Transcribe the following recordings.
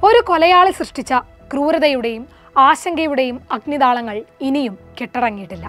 ഒരു കൊലയാളി സൃഷ്ടിച്ച ക്രൂരതയുടെയും ആശങ്കയുടെയും അഗ്നിതാളങ്ങൾ ഇനിയും കെട്ടടങ്ങിയിട്ടില്ല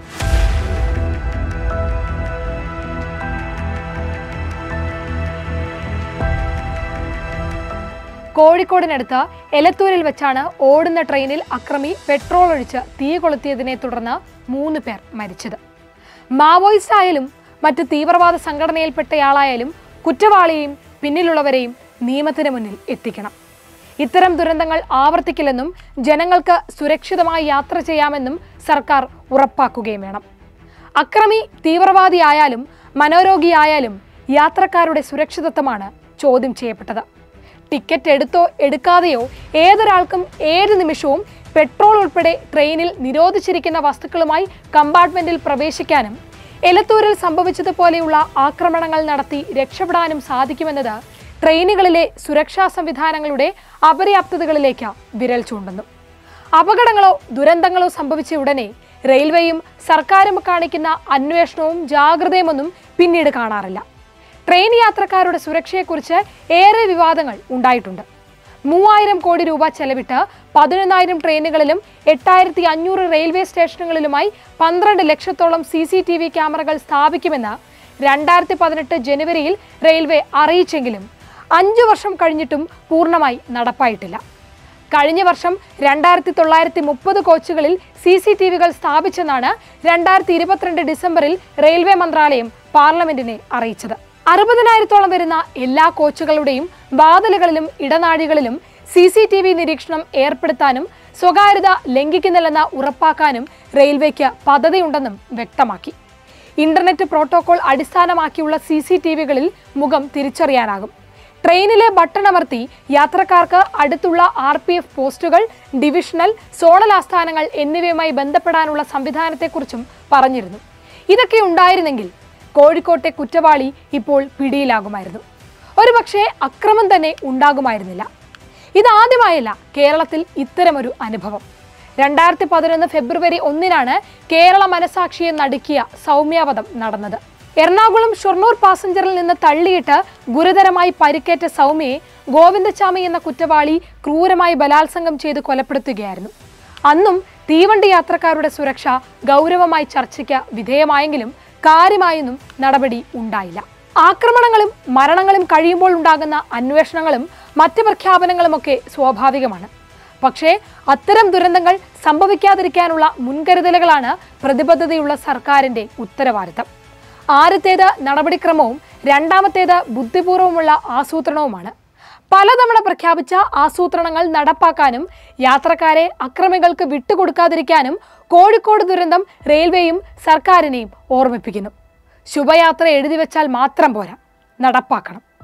കോഴിക്കോടിനടുത്ത് എലത്തൂരിൽ വെച്ചാണ് ഓടുന്ന ട്രെയിനിൽ അക്രമി പെട്രോൾ ഒഴിച്ച് തീ കൊളുത്തിയതിനെ തുടർന്ന് മൂന്ന് പേർ മരിച്ചത് മാവോയിസ്റ്റ് ആയാലും മറ്റ് തീവ്രവാദ സംഘടനയിൽപ്പെട്ടയാളായാലും കുറ്റവാളിയെയും പിന്നിലുള്ളവരെയും നിയമത്തിന് മുന്നിൽ എത്തിക്കണം ഇത്തരം ദുരന്തങ്ങൾ ആവർത്തിക്കില്ലെന്നും ജനങ്ങൾക്ക് സുരക്ഷിതമായി യാത്ര ചെയ്യാമെന്നും സർക്കാർ ഉറപ്പാക്കുകയും വേണം അക്രമി തീവ്രവാദിയായാലും മനോരോഗിയായാലും യാത്രക്കാരുടെ സുരക്ഷിതത്വമാണ് ചോദ്യം ചെയ്യപ്പെട്ടത് ടിക്കറ്റ് എടുത്തോ എടുക്കാതെയോ ഏതൊരാൾക്കും ഏത് നിമിഷവും പെട്രോൾ ഉൾപ്പെടെ ട്രെയിനിൽ നിരോധിച്ചിരിക്കുന്ന വസ്തുക്കളുമായി കമ്പാർട്ട്മെന്റിൽ പ്രവേശിക്കാനും എലത്തൂരിൽ സംഭവിച്ചതുപോലെയുള്ള ആക്രമണങ്ങൾ നടത്തി രക്ഷപ്പെടാനും സാധിക്കുമെന്നത് ട്രെയിനുകളിലെ സുരക്ഷാ സംവിധാനങ്ങളുടെ അപര്യാപ്തതകളിലേക്ക് വിരൽ ചൂണ്ടുന്നു അപകടങ്ങളോ ദുരന്തങ്ങളോ സംഭവിച്ച ഉടനെ റെയിൽവേയും സർക്കാരും കാണിക്കുന്ന അന്വേഷണവും ജാഗ്രതയുമൊന്നും പിന്നീട് കാണാറില്ല ട്രെയിൻ യാത്രക്കാരുടെ സുരക്ഷയെക്കുറിച്ച് ഏറെ വിവാദങ്ങൾ ഉണ്ടായിട്ടുണ്ട് മൂവായിരം കോടി രൂപ ചെലവിട്ട് പതിനൊന്നായിരം ട്രെയിനുകളിലും എട്ടായിരത്തി അഞ്ഞൂറ് റെയിൽവേ സ്റ്റേഷനുകളിലുമായി പന്ത്രണ്ട് ലക്ഷത്തോളം സി സി ടി വി ക്യാമറകൾ സ്ഥാപിക്കുമെന്ന് രണ്ടായിരത്തി പതിനെട്ട് ജനുവരിയിൽ റെയിൽവേ അറിയിച്ചെങ്കിലും അഞ്ചു വർഷം കഴിഞ്ഞിട്ടും പൂർണ്ണമായി നടപ്പായിട്ടില്ല കഴിഞ്ഞ വർഷം രണ്ടായിരത്തി തൊള്ളായിരത്തി മുപ്പത് കോച്ചുകളിൽ സി സി ടി വികൾ സ്ഥാപിച്ചെന്നാണ് രണ്ടായിരത്തി ഇരുപത്തിരണ്ട് ഡിസംബറിൽ റെയിൽവേ മന്ത്രാലയം പാർലമെന്റിനെ അറിയിച്ചത് അറുപതിനായിരത്തോളം വരുന്ന എല്ലാ കോച്ചുകളുടെയും വാതിലുകളിലും ഇടനാഴികളിലും സി സി ടി വി നിരീക്ഷണം ഏർപ്പെടുത്താനും സ്വകാര്യത ലംഘിക്കുന്നില്ലെന്ന് ഉറപ്പാക്കാനും റെയിൽവേക്ക് പദ്ധതിയുണ്ടെന്നും വ്യക്തമാക്കി ഇന്റർനെറ്റ് പ്രോട്ടോകോൾ അടിസ്ഥാനമാക്കിയുള്ള സി സി ടി വികളിൽ മുഖം തിരിച്ചറിയാനാകും ട്രെയിനിലെ ബട്ടൺ അമർത്തി യാത്രക്കാർക്ക് അടുത്തുള്ള ആർ പി എഫ് പോസ്റ്റുകൾ ഡിവിഷണൽ സോണൽ ആസ്ഥാനങ്ങൾ എന്നിവയുമായി ബന്ധപ്പെടാനുള്ള സംവിധാനത്തെക്കുറിച്ചും പറഞ്ഞിരുന്നു ഇതൊക്കെ ഉണ്ടായിരുന്നെങ്കിൽ കോഴിക്കോട്ടെ കുറ്റവാളി ഇപ്പോൾ പിടിയിലാകുമായിരുന്നു ഒരുപക്ഷെ അക്രമം തന്നെ ഉണ്ടാകുമായിരുന്നില്ല ഇതാദ്യമായല്ല കേരളത്തിൽ ഇത്തരമൊരു അനുഭവം രണ്ടായിരത്തി പതിനൊന്ന് ഫെബ്രുവരി ഒന്നിനാണ് കേരള മനസാക്ഷിയെ നടുക്കിയ സൗമ്യാവധം നടന്നത് എറണാകുളം ഷൊർണൂർ പാസഞ്ചറിൽ നിന്ന് തള്ളിയിട്ട് ഗുരുതരമായി പരിക്കേറ്റ സൗമ്യയെ ഗോവിന്ദച്ചാമി എന്ന കുറ്റവാളി ക്രൂരമായി ബലാത്സംഗം ചെയ്ത് കൊലപ്പെടുത്തുകയായിരുന്നു അന്നും തീവണ്ടി യാത്രക്കാരുടെ സുരക്ഷ ഗൗരവമായി ചർച്ചയ്ക്ക് വിധേയമായെങ്കിലും കാര്യമായൊന്നും നടപടി ഉണ്ടായില്ല ആക്രമണങ്ങളും മരണങ്ങളും കഴിയുമ്പോൾ ഉണ്ടാകുന്ന അന്വേഷണങ്ങളും മറ്റ് പ്രഖ്യാപനങ്ങളുമൊക്കെ സ്വാഭാവികമാണ് പക്ഷേ അത്തരം ദുരന്തങ്ങൾ സംഭവിക്കാതിരിക്കാനുള്ള മുൻകരുതലുകളാണ് പ്രതിബദ്ധതയുള്ള സർക്കാരിന്റെ ഉത്തരവാദിത്തം ആദ്യത്തേത് നടപടിക്രമവും രണ്ടാമത്തേത് ബുദ്ധിപൂർവമുള്ള ആസൂത്രണവുമാണ് പലതവണ പ്രഖ്യാപിച്ച ആസൂത്രണങ്ങൾ നടപ്പാക്കാനും യാത്രക്കാരെ അക്രമികൾക്ക് വിട്ടുകൊടുക്കാതിരിക്കാനും കോഴിക്കോട് ദുരന്തം റെയിൽവേയും സർക്കാരിനെയും ഓർമ്മിപ്പിക്കുന്നു ശുഭയാത്ര എഴുതി വെച്ചാൽ മാത്രം പോരാ നടപ്പാക്കണം